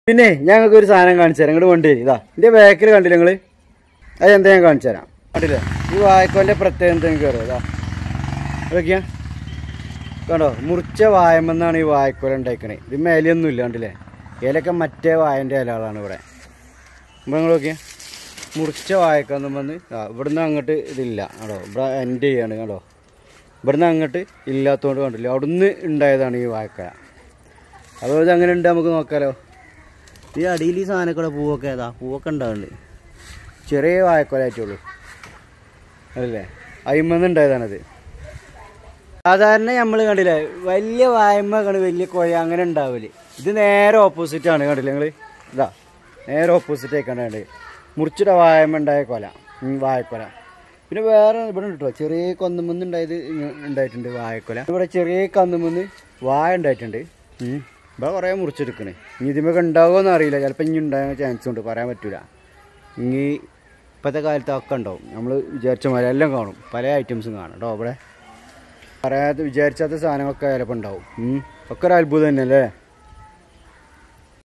പിന്നെ ഞങ്ങൾക്ക് ഒരു സാധനം കാണിച്ചു തരാം ഇങ്ങോട്ട് കൊണ്ടുവരും ഇതാ എന്റെ ബാക്കിൽ കണ്ടില്ല നിങ്ങള് അത് എന്താ ഞാൻ കാണിച്ചു തരാം കണ്ടില്ലേ ഈ വായക്കോന്റെ പ്രത്യേകത എന്തെങ്കിലും കയറും ഇതാ നോക്കിയാ കണ്ടോ മുറിച്ച വായമെന്നാണ് ഈ വായക്കോല ഉണ്ടാക്കണേ ഇത് മേലെയൊന്നും ഇല്ല കണ്ടില്ലേ ഇലയൊക്കെ മറ്റേ വായന്റെ ഇലകളാണ് ഇവിടെ ഇപ്പൊ നിങ്ങൾ നോക്കിയാ മുറിച്ച വായക്കൊന്നും വന്ന് ആ ഇവിടുന്ന് അങ്ങോട്ട് ഇതില്ല കേട്ടോ ഇവിടെ എൻ്റെ ചെയ്യാണ് കേട്ടോ ഇവിടുന്ന് അങ്ങോട്ട് ഇല്ലാത്തതുകൊണ്ട് കണ്ടില്ല അവിടുന്ന് ഉണ്ടായതാണ് ഈ വായക്കല അപ്പോൾ ഇത് അങ്ങനെ ഉണ്ട് നമുക്ക് നോക്കാലോ ഈ അടിയിൽ ഈ സാധനക്കൂടെ പൂവൊക്കെ ഏതാ പൂവൊക്കെ ഉണ്ടാവുന്നുണ്ട് ചെറിയ വായക്കൊലായിട്ടുള്ളൂ അതല്ലേ അയിമെന്ന് ഉണ്ടായതാണത് സാധാരണ നമ്മൾ കണ്ടില്ലേ വലിയ വായ്മ കണ്ട് വലിയ കോയ അങ്ങനെ ഉണ്ടാവില്ല ഇത് നേരെ ഓപ്പോസിറ്റ് ആണ് കണ്ടില്ലേ നിങ്ങൾ ഇതാ നേരെ ഓപ്പോസിറ്റ് ആയിക്കണ്ടാണ്ട് മുറിച്ചിട്ട വായ്മ ഉണ്ടായ കൊല ഉം, വായക്കൊല പിന്നെ വേറെ ഇവിടെ ഉണ്ട് കേട്ടോ ചെറിയ കൊന്നുമെന്ന് ഉണ്ടായത് ഇങ്ങ- ഉണ്ടായിട്ടുണ്ട് വായക്കൊല ഇവിടെ ചെറിയ കന്നുമെന്ന് വായ ഉണ്ടായിട്ടുണ്ട് ഉം. ഇവിടെ കുറേ മുറിച്ചെടുക്കണേ ഇനി ഇതിമൊക്കെ ഉണ്ടാവുമെന്ന് അറിയില്ല ചിലപ്പോൾ ഇനി ഉണ്ടാകാൻ ചാൻസ് ഉണ്ട് പറയാൻ പറ്റൂല ഇനി ഇപ്പോഴത്തെ കാലത്ത് ഒക്കെ ഉണ്ടാവും നമ്മൾ വിചാരിച്ച മാതിരി എല്ലാം കാണും പല ഐറ്റംസും കാണും കേട്ടോ ഇവിടെ പറയാത്ത വിചാരിച്ചാത്ത സാധനങ്ങളൊക്കെ ചിലപ്പോൾ ഉണ്ടാവും ഉം. ഒക്കെ ഒരു അത്ഭുതം തന്നെ അല്ലേ